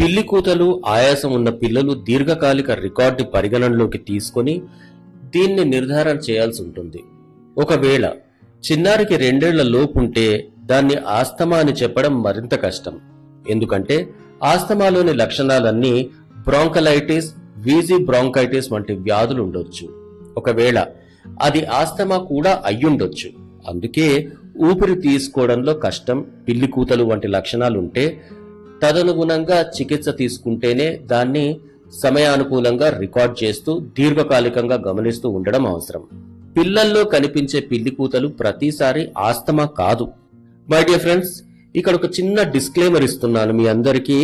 పిల్లి కూతలు ఆయాసం ఉన్న పిల్లలు దీర్ఘకాలిక రికార్డు పరిగణనలోకి తీసుకొని దీన్ని నిర్ధారణ చేయాల్సి ఉంటుంది ఒకవేళ చిన్నారికి రెండేళ్ల లోపుంటే దాన్ని ఆస్తమా అని చెప్పడం మరింత కష్టం ఎందుకంటే ఆస్తమాలోని లక్షణాలన్నీ బ్రాంకలైటిస్ వీజీ బ్రాంకైటిస్ వంటి వ్యాధులు ఉండొచ్చు ఒకవేళ అది ఆస్తమా కూడా అయ్యుండొచ్చు అందుకే ఊపిరి తీసుకోవడంలో కష్టం పిల్లి కూతలు వంటి లక్షణాలుంటే తదనుగుణంగా చికిత్స తీసుకుంటేనే దాన్ని సమయానుకూలంగా రికార్డ్ చేస్తూ దీర్ఘకాలికంగా గమనిస్తూ ఉండడం అవసరం పిల్లల్లో కనిపించే పిల్లి కూతలు ప్రతిసారి ఆస్తమా కాదు మై డియర్ ఫ్రెండ్స్ ఇక్కడ ఒక చిన్న డిస్క్లైమర్ ఇస్తున్నాను మీ అందరికీ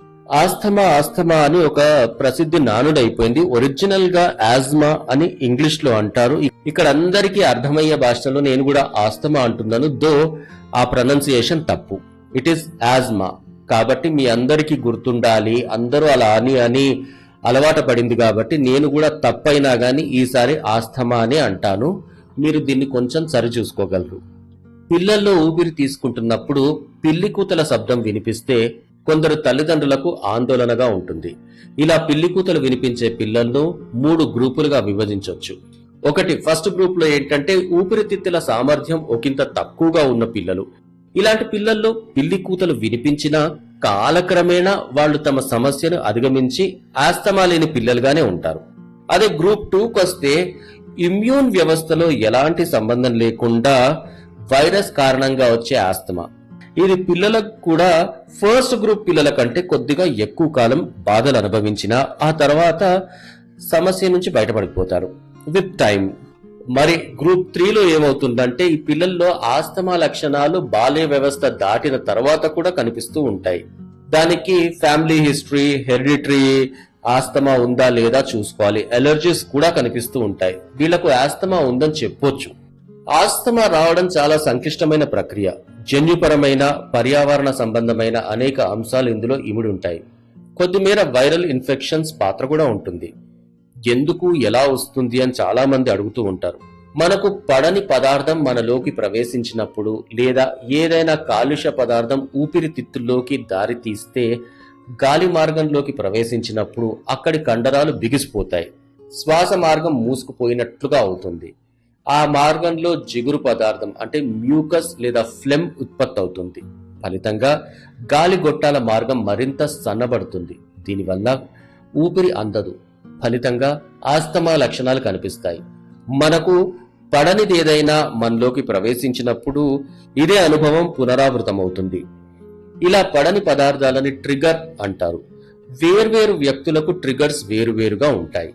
ఆస్తమా ఆస్తమా అని ఒక ప్రసిద్ధి నానుడైపోయింది ఒరిజినల్ గా ఆజ్మా అని ఇంగ్లీష్ లో అంటారు ఇక్కడ అందరికీ అర్థమయ్యే భాషలో నేను కూడా ఆస్తమా అంటున్నాను దో ఆ ప్రొనౌన్సియేషన్ తప్పు ఇట్ ఈస్ ఆజ్మా కాబట్టి మీ అందరికీ గుర్తుండాలి అందరూ అలా అని అని అలవాటు పడింది కాబట్టి నేను కూడా తప్పైనా గానీ ఈసారి ఆస్తమా అనే అంటాను మీరు దీన్ని కొంచెం సరి చూసుకోగలరు పిల్లల్లో ఊపిరి తీసుకుంటున్నప్పుడు పిల్లి కూతల శబ్దం వినిపిస్తే కొందరు తల్లిదండ్రులకు ఆందోళనగా ఉంటుంది ఇలా పిల్లి కూతలు వినిపించే పిల్లలను మూడు గ్రూపులుగా విభజించవచ్చు ఒకటి ఫస్ట్ గ్రూప్ లో ఏంటంటే ఊపిరితిత్తుల సామర్థ్యం ఒకంత తక్కువగా ఉన్న పిల్లలు ఇలాంటి పిల్లల్లో పిల్లి కూతలు వినిపించినా కాలక్రమేణా వాళ్ళు తమ సమస్యను అధిగమించి ఆస్తమా లేని పిల్లలుగానే ఉంటారు అదే గ్రూప్ టూకి వస్తే ఇమ్యూన్ వ్యవస్థలో ఎలాంటి సంబంధం లేకుండా వైరస్ కారణంగా వచ్చే ఆస్తమా ఇది పిల్లలకు కూడా ఫస్ట్ గ్రూప్ పిల్లల కంటే కొద్దిగా ఎక్కువ కాలం బాధలు అనుభవించిన ఆ తర్వాత సమస్య నుంచి బయటపడిపోతారు విత్ టైం మరి గ్రూప్ త్రీలో ఏమవుతుందంటే ఈ పిల్లల్లో ఆస్తమా లక్షణాలు బాల్య వ్యవస్థ దాటిన తర్వాత కూడా కనిపిస్తూ ఉంటాయి దానికి ఫ్యామిలీ హిస్టరీ హెరిడిటరీ ఆస్తమా ఉందా లేదా చూసుకోవాలి ఎలర్జీస్ కూడా కనిపిస్తూ ఉంటాయి వీళ్ళకు ఆస్తమా ఉందని చెప్పొచ్చు ఆస్తమా రావడం చాలా సంక్లిష్టమైన ప్రక్రియ జన్యుపరమైన పర్యావరణ సంబంధమైన అనేక అంశాలు ఇందులో ఇమిడి ఉంటాయి కొద్దిమేర వైరల్ ఇన్ఫెక్షన్స్ పాత్ర కూడా ఉంటుంది ఎందుకు ఎలా వస్తుంది అని చాలా మంది అడుగుతూ ఉంటారు మనకు పడని పదార్థం మనలోకి ప్రవేశించినప్పుడు లేదా ఏదైనా కాలుష్య పదార్థం ఊపిరితిత్తుల్లోకి దారి తీస్తే గాలి మార్గంలోకి ప్రవేశించినప్పుడు అక్కడి కండరాలు బిగిసిపోతాయి శ్వాస మార్గం మూసుకుపోయినట్లుగా అవుతుంది ఆ మార్గంలో జిగురు పదార్థం అంటే మ్యూకస్ లేదా ఫ్లెమ్ ఉత్పత్తి అవుతుంది ఫలితంగా గాలి గొట్టాల మార్గం మరింత సన్నబడుతుంది దీనివల్ల ఊపిరి అందదు ఫలితంగా ఆస్తమా లక్షణాలు కనిపిస్తాయి మనకు పడనిది ఏదైనా మనలోకి ప్రవేశించినప్పుడు ఇదే అనుభవం పునరావృతమవుతుంది ఇలా పడని పదార్థాలని ట్రిగర్ అంటారు వేర్వేరు వ్యక్తులకు ట్రిగర్స్ వేరువేరుగా ఉంటాయి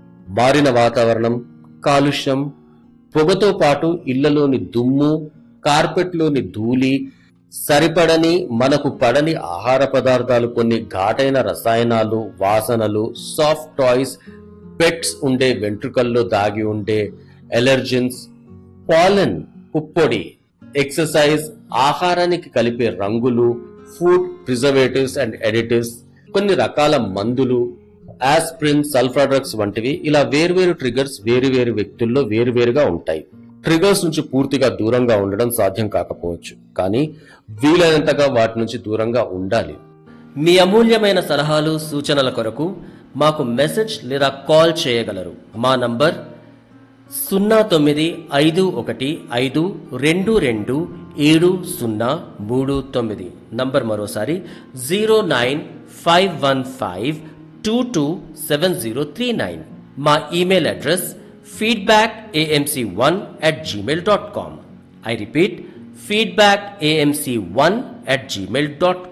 మారిన వాతావరణం కాలుష్యం పొగతో పాటు ఇళ్లలోని దుమ్ము కార్పెట్లోని ధూళి సరిపడని మనకు పడని ఆహార పదార్థాలు కొన్ని ఘాటైన రసాయనాలు వాసనలు సాఫ్ట్ టాయ్స్ పెట్స్ ఉండే వెంట్రుకల్లో దాగి ఉండే ఎలర్జెన్స్ పాలన్ పుప్పొడి ఎక్సర్సైజ్ ఆహారానికి కలిపే రంగులు ఫుడ్ ప్రిజర్వేటివ్స్ అండ్ ఎడిటివ్స్ కొన్ని రకాల మందులు ఆస్ప్రిన్ సల్ఫర్ డ్రగ్స్ వంటివి ఇలా వేర్వేరు ట్రిగర్స్ వేరువేరు వ్యక్తుల్లో వేరువేరుగా ఉంటాయి ట్రిగర్స్ నుంచి పూర్తిగా దూరంగా ఉండడం సాధ్యం కాకపోవచ్చు కానీ వీలైనంతగా వాటి నుంచి దూరంగా ఉండాలి మీ అమూల్యమైన సలహాలు సూచనల కొరకు మాకు మెసేజ్ లేదా కాల్ చేయగలరు మా నంబర్ సున్నా తొమ్మిది ఐదు ఒకటి ఐదు రెండు రెండు ఏడు సున్నా మూడు తొమ్మిది నంబర్ మరోసారి zero nine five one five two two seven zero three nine మా email address feedback AMC one at Gmail dot com I repeat feedback AMC one at Gmail dot